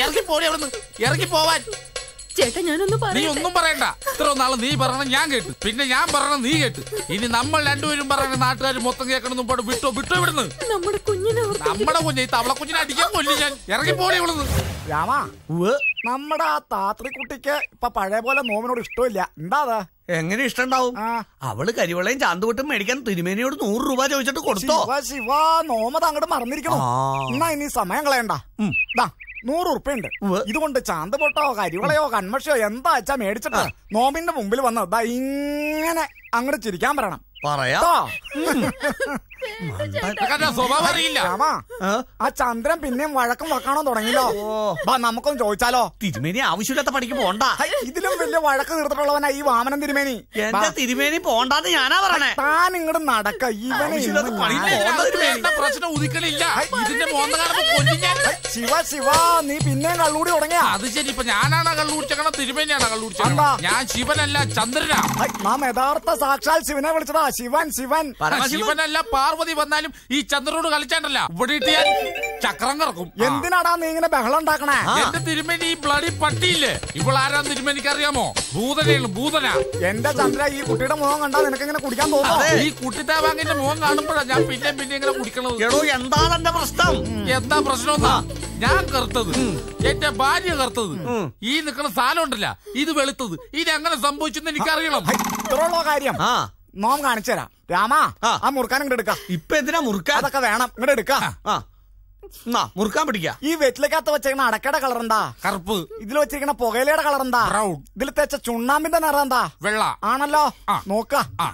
ഇറങ്ങി പോടി അവിടുന്ന് ഇറങ്ങി പോവാൻ ചേട്ടാ ഞാനൊന്ന് നീ പറയട്ടെ ഒന്നും പറയണ്ട ഇത്ര നാള് നീ പറയണം ഞാൻ കേട്ടു പിന്നെ ഞാൻ പറയണം നീ കേട്ടു ഇനി നമ്മൾ രണ്ടുപേരും പറയണ നാട്ടുകാർ മൊത്തം കേൾക്കണം മുമ്പോട്ട് വിട്ടോ വിട്ടോ ഇവിടുന്ന് നമ്മുടെ കുഞ്ഞിനെ ഓർത്ത് നമ്മുടെ കുഞ്ഞ് ഈ തവള കുഞ്ഞിനെ അടിക്കാൻ കൊല്ലി ഞാൻ ഇറങ്ങി പോടി ഇവിടുന്ന് രാമ നമ്മുടെ ആ താത്രിക്കുട്ടിക്ക് ഇപ്പൊ പഴയ പോലെ നോമിനോട് ഇഷ്ടമില്ല എന്താ അത് എങ്ങനെ ഇഷ്ടണ്ടാവും ആ. അവള് കരിവളയും ചാന്തുവിട്ടും മേടിക്കാൻ തിരുമേനിയോട് നൂറ് രൂപ ചോദിച്ചിട്ട് കൊടുത്തോ ശിവ ശിവ നോമത് അങ്ങോട്ട് മറന്നിരിക്കണോ ആ. എന്നാ ഇനി സമയം കളയണ്ട ദാ നൂറ് ഉറുപ്പയുണ്ട് ഉവ്വ്. ഇതുകൊണ്ട് ചാന്ത് പൊട്ടോ കരിവളയോ കൺമഷിയോ എന്താ വെച്ചാ മേടിച്ചിട്ട് നോമിന്റെ മുമ്പിൽ വന്ന് ദാ ഇങ്ങനെ അങ്ങോട്ട് ചിരിക്കാൻ പറയണം പറയാ കേട്ടോ നിനക്കതിന്റെ സ്വഭാവം അറിയില്ല രാമ ആ ചന്ദ്രൻ പിന്നെയും വഴക്കം വക്കാണോ തുടങ്ങിയല്ലോ ഓ. ബാ നമുക്കൊന്ന് ചോദിച്ചാലോ തിരുമേനി ആവശ്യമില്ലാത്ത പണിക്ക് പോണ്ട ഹൈ, ഇതിലും വലിയ വഴക്ക് തീർത്തിട്ടുള്ളവനാ ഈ വാമനൻ തിരുമേനി എന്റെ തിരുമേനി പോണ്ടാന്ന് ഞാനാ പറയണേ താൻ ഇങ്ങോട്ട് നടക്ക ഇവനെ ആവശ്യമില്ലാത്ത ഇന്ന് പണി ഞാൻ- ഇല്ല, പോണ്ട ഇതിനകത്ത് തിരുമേനി. വേണ്ട പ്രശ്നം ഉദിക്കണില്ല ഇതിന്റെ മോന്ത കാണുമ്പോ കൊല്ലി ഞാൻ ശിവ ശിവ നീ പിന്നെയും കള്ളൂടി തുടങ്ങിയ അത് ശരി ഇപ്പൊ ഞാനാണ് കള്ളുടിച്ചേക്കണം തിരുമേനിയാണ് എന്താ? കള്ളുടിച്ചേക്കണം ഞാൻ ശിവനല്ല ചന്ദ്രനാ നാം യഥാർത്ഥ സാക്ഷാൽ ശിവനെ വിളിച്ചതാ ശിവൻ ശിവൻ പരമശിവൻ ശിവനല്ല പാർവതി വന്നാലും ഈ ചന്ദ്രനോട് കളിച്ചാണ്ടല്ല ഇവിടെ ഇട്ട് ഞാൻ ചക്രം കറക്കും എന്തിനാടാ നീ ഇങ്ങനെ ബഹളം ഉണ്ടാക്കണേ എന്റെ തിരുമേനി ഈ ബ്ലഡി പട്ടിയില്ലേ ഇവളാരാ തിരുമേനിക്ക് അറിയാമോ ഭൂതനയാണ് ഭൂതന എന്റെ ചന്ദ്ര ഈ കുട്ടിയുടെ മുഖം കണ്ടാ നിനക്ക് ഇങ്ങനെ കുടിക്കാൻ തോന്നോ അതെ. ഈ കുട്ടിത്താവാങ്ങിന്റെ മുഖം കാണുമ്പോഴാ ഞാൻ പിന്നെ പിന്നെ ഇങ്ങനെ കുടിക്കണത് എടോ എന്താണ് എന്റെ പ്രശ്നം എന്താ പ്രശ്നം ഞാൻ കറുത്തത് എന്റെ ഭാര്യ കറുത്തത് ഈ നിൽക്കുന്ന സാധനം ഉണ്ടല്ല ഇത് വെളുത്തത് ഇത് എങ്ങനെ സംഭവിച്ചെന്ന് എനിക്കറിയണം ഇത്രയുള്ള കാര്യം ആ നോം കാണിച്ചു തരാം രാമാ ആ. ആ മുറുക്കാൻ ഇങ്ങോട്ട് എടുക്ക ഇപ്പൊ എന്തിനാ മുറുക്കാൻ അതൊക്കെ വേണം ഇങ്ങോട്ട് എടുക്ക ആ എന്നാ മുറുക്കാൻ പിടിക്ക ഈ വെറ്റിലക്കകത്ത് വെച്ചേക്കണ അടക്കയുടെ കളർ എന്താ കറുപ്പ് ഇതിൽ വെച്ചിരിക്കണ പുകയിലയുടെ കളർ എന്താ Brown. ഇതിൽ തെച്ച ചുണ്ണാമ്പിന്റെ നിറം എന്താ വെള്ള ആണല്ലോ ആ. നോക്ക ആ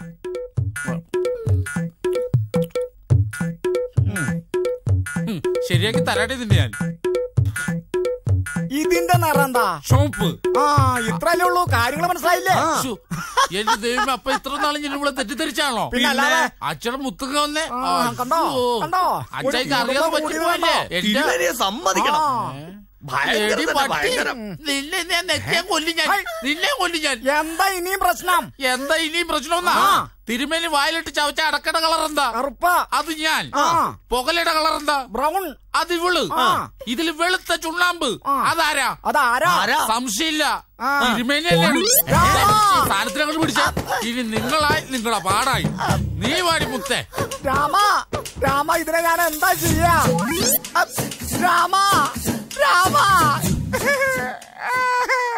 ഉം, ശരിയാക്കി തരാടി നിന്നെ ഞാൻ ഇതിന്റെ നിറം എന്താ ഷോപ്പ് ആ ഇത്രല്ലേ ഉള്ളൂ കാര്യങ്ങൾ മനസ്സിലായില്ലേ ശ്ശോ, എന്റെ ദൈവം അപ്പൊ ഇത്ര നാളും ഞാൻ ഇവിടെ തെറ്റിദ്ധരിച്ചാണോ പിന്നെ അല്ലാതെ അച്ഛനെ മുത്തുക വന്നേ ആ, കണ്ടോ? കണ്ടോ? അച്ഛക്ക് ഒരു അറിയാതെ കുടുംബം പറ്റിപ്പോയല്ലേ എന്റെ തിരുമേനിയെ സമ്മതിക്കണം ആ. ഭയങ്കര എടി തന്നെ, പട്ടി. ഭയങ്കരം നിന്നെ ഞാൻ നെറ്റിയാൻ കൊല്ലി ഞാൻ ഹൈ. നിന്നെ കൊല്ലി ഞാൻ എന്താ ഇനിയും പ്രശ്നം എന്താ ഇനിയും പ്രശ്നം ആ. തിരുമേനി വായിലിട്ട് ചവച്ച അടക്കട കളർ എന്താ കറുപ്പ അത് ഞാൻ ആ. പുകലയുടെ കളർ എന്താ ബ്രൗൺ അത് ഇവള് ആ. ഇതിൽ വെളുത്ത ചുണ്ണാമ്പ് ആ. അതാരാ അതാരാ ആരാ? സംശയമില്ല ആ. തിരുമേനിയല്ലാണ് ആ. സാധനത്തിന് അങ്ങോട്ട് പിടിച്ച ഇനി നിങ്ങളായി നിങ്ങളാ പാടായി നീ വാടി മുത്തേ രാമ രാമ ഇതിനെ ഞാൻ എന്താ ചെയ്യാ അ, രാമ രാമ